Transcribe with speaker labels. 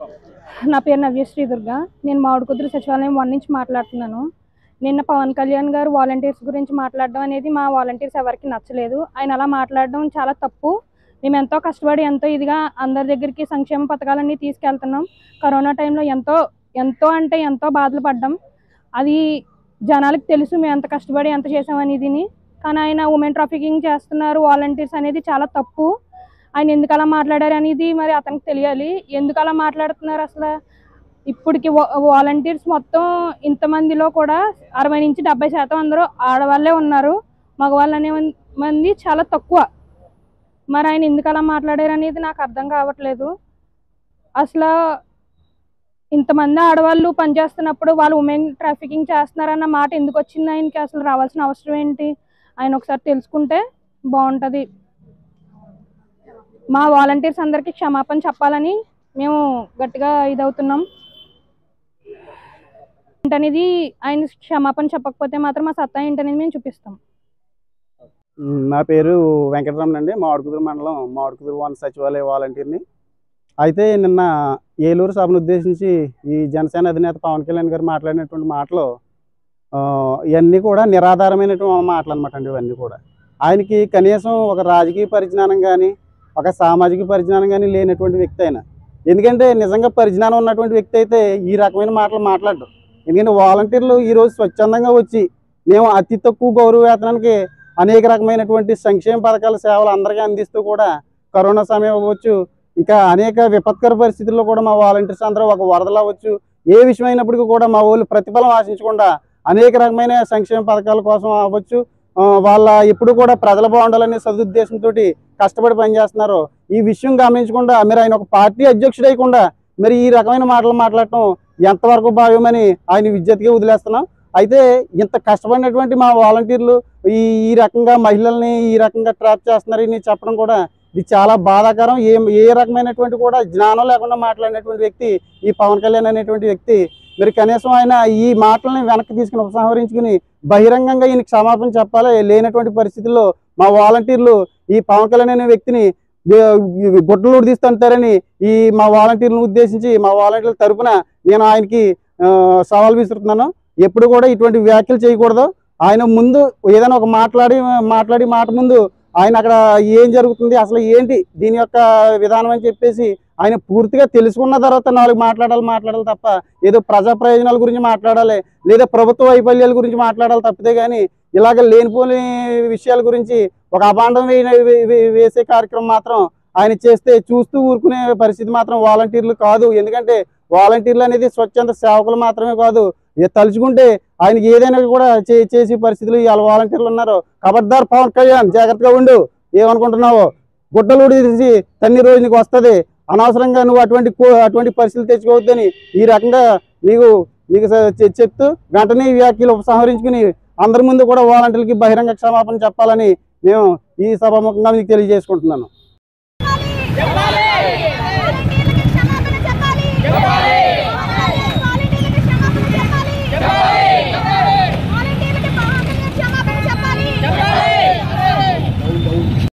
Speaker 1: నా పేరు నవ్యశ్రీ దుర్గా నేను మామిడికుదురు సచివాలయం వన్ నుంచి మాట్లాడుతున్నాను నిన్న పవన్ కళ్యాణ్ గారు వాలంటీర్స్ గురించి మాట్లాడడం అనేది మా వాలంటీర్స్ ఎవరికి నచ్చలేదు ఆయన అలా మాట్లాడడం చాలా తప్పు మేము ఎంతో కష్టపడి ఎంతో ఇదిగా అందరి దగ్గరికి సంక్షేమ పథకాలన్నీ తీసుకెళ్తున్నాం కరోనా టైంలో ఎంతో ఎంతో అంటే ఎంతో బాధలు పడ్డాం అది జనాలకు తెలుసు మేము ఎంత కష్టపడి ఎంత చేసామని ఇదిని కానీ ఆయన ఉమెన్ ట్రాఫికింగ్ చేస్తున్నారు వాలంటీర్స్ అనేది చాలా తప్పు ఆయన ఎందుకు అలా మాట్లాడారు అనేది మరి అతనికి తెలియాలి ఎందుకు అలా మాట్లాడుతున్నారు అసలు ఇప్పటికి వాలంటీర్స్ మొత్తం ఇంతమందిలో కూడా అరవై నుంచి డెబ్బై శాతం అందరూ ఆడవాళ్ళే ఉన్నారు మగవాళ్ళు అనే మం- మంది చాలా తక్కువ మరి ఆయన ఎందుకు అలా మాట్లాడారు అనేది నాకు అర్థం కావట్లేదు అసలు ఇంతమంది ఆడవాళ్ళు పనిచేస్తున్నప్పుడు వాళ్ళు ఉమెన్ ట్రాఫికింగ్ చేస్తున్నారన్న మాట ఎందుకు వచ్చింది ఆయనకి అసలు రావాల్సిన అవసరం ఏంటి ఆయన ఒకసారి తెలుసుకుంటే బాగుంటుంది మా వాలంటీర్స్ అందరికీ క్షమాపణ చెప్పాలని మేము గట్టిగా ఇదవుతున్నాం ఏంటనేది ఆయన క్షమాపణ చెప్పకపోతే మాత్రం మా సత్తా ఏంటనేది మేము చూపిస్తాం
Speaker 2: మ్, నా పేరు వెంకటరమణ అండి మామిడికుదురు మండలం మామిడికుదురు వన్ సచివాలయ వాలంటీర్ని అయితే నిన్న ఏలూరు సభను ఉద్దేశించి ఈ జనసేన అధినేత పవన్ కళ్యాణ్ గారు మాట్లాడినటువంటి మాటలు ఆ, ఇవన్నీ కూడా నిరాధారమైనటువంటి మాటలు అనమాట అండి ఇవన్నీ కూడా ఆయనకి కనీసం ఒక రాజకీయ పరిజ్ఞానం కానీ ఒక సామాజిక పరిజ్ఞానం కానీ లేనటువంటి వ్యక్తి ఆయన ఎందుకంటే నిజంగా పరిజ్ఞానం ఉన్నటువంటి వ్యక్తి అయితే ఈ రకమైన మాటలు మాట్లాడరు ఎందుకంటే వాలంటీర్లు ఈరోజు స్వచ్ఛందంగా వచ్చి మేము అతి తక్కువ గౌరవ వేతనానికి అనేక రకమైనటువంటి సంక్షేమ పథకాల సేవలు అందరికీ అందిస్తూ కూడా కరోనా సమయం అవ్వచ్చు ఇంకా అనేక విపత్కర పరిస్థితుల్లో కూడా మా వాలంటీర్స్ అందరూ ఒక వరదలు అవ్వచ్చు ఏ విషయం అయినప్పటికీ కూడా మా వాళ్ళు ప్రతిఫలం ఆశించకుండా అనేక రకమైన సంక్షేమ పథకాల కోసం అవ్వచ్చు ఆ, వాళ్ళ ఎప్పుడు కూడా ప్రజల బాగుండాలనే సదుద్దేశంతో కష్టపడి పనిచేస్తున్నారు ఈ విషయం గమనించకుండా మీరు ఆయన ఒక పార్టీ అధ్యక్షుడు అయ్యకుండా మరి ఈ రకమైన మాటలు మాట్లాడటం ఎంతవరకు భావ్యమని ఆయన విద్యతగా వదిలేస్తున్నాం అయితే ఇంత కష్టపడినటువంటి మా వాలంటీర్లు ఈ ఈ రకంగా మహిళల్ని ఈ రకంగా ట్రాప్ చేస్తున్నారని చెప్పడం కూడా ఇది చాలా బాధాకరం ఏ ఏ రకమైనటువంటి కూడా జ్ఞానం లేకుండా మాట్లాడినటువంటి వ్యక్తి ఈ పవన్ కళ్యాణ్ అనేటువంటి వ్యక్తి మరి కనీసం ఆయన ఈ మాటల్ని వెనక్కి తీసుకుని ఉపసంహరించుకుని బహిరంగంగా ఈయన క్షమాపణ చెప్పాలి లేనటువంటి పరిస్థితుల్లో మా వాలంటీర్లు ఈ పవన్ కళ్యాణ్ అనే వ్యక్తిని గుడ్డలు ఉడిదిస్తుంటారని ఈ మా వాలంటీర్లను ఉద్దేశించి మా వాలంటీర్ల తరపున నేను ఆయనకి ఆ, సవాల్ విసురుతున్నాను ఎప్పుడు కూడా ఇటువంటి వ్యాఖ్యలు చేయకూడదు ఆయన ముందు ఏదైనా ఒక మాట్లాడి మాట్లాడి మాట ముందు ఆయన అక్కడ ఏం జరుగుతుంది అసలు ఏంటి దీని యొక్క విధానం అని చెప్పేసి ఆయన పూర్తిగా తెలుసుకున్న తర్వాత నాలుగు మాట్లాడాలి మాట్లాడాలి తప్ప ఏదో ప్రజా ప్రయోజనాల గురించి మాట్లాడాలి లేదా ప్రభుత్వ వైఫల్యాల గురించి మాట్లాడాలి తప్పితే కానీ ఇలాగ లేనిపోని విషయాల గురించి ఒక అభాండం వే- వే- వే- వేసే కార్యక్రమం మాత్రం ఆయన చేస్తే చూస్తూ ఊరుకునే పరిస్థితి మాత్రం వాలంటీర్లు కాదు ఎందుకంటే వాలంటీర్లు అనేది స్వచ్ఛంద సేవకులు మాత్రమే కాదు ఏ తలుచుకుంటే ఆయనకి ఏదైనా కూడా చే- చేసే పరిస్థితులు ఇవాళ వాలంటీర్లు ఉన్నారు ఖబర్దార్ పవన్ కళ్యాణ్ జాగ్రత్తగా ఉండు ఏమనుకుంటున్నావు గుడ్డలు తీసి తన్ని రోజు నీకు వస్తుంది అనవసరంగా నువ్వు అటువంటి కో- అటువంటి పరిస్థితులు తెచ్చుకోవద్దని ఈ రకంగా నీకు నీకు స- చె- చెప్తూ వెంటనే ఈ వ్యాఖ్యలు ఉపసంహరించుకుని అందరి ముందు కూడా వాలంటీర్లకి బహిరంగ క్షమాపణ చెప్పాలని మేము ఈ సభాముఖంగా మీకు తెలియజేసుకుంటున్నాను
Speaker 3: జై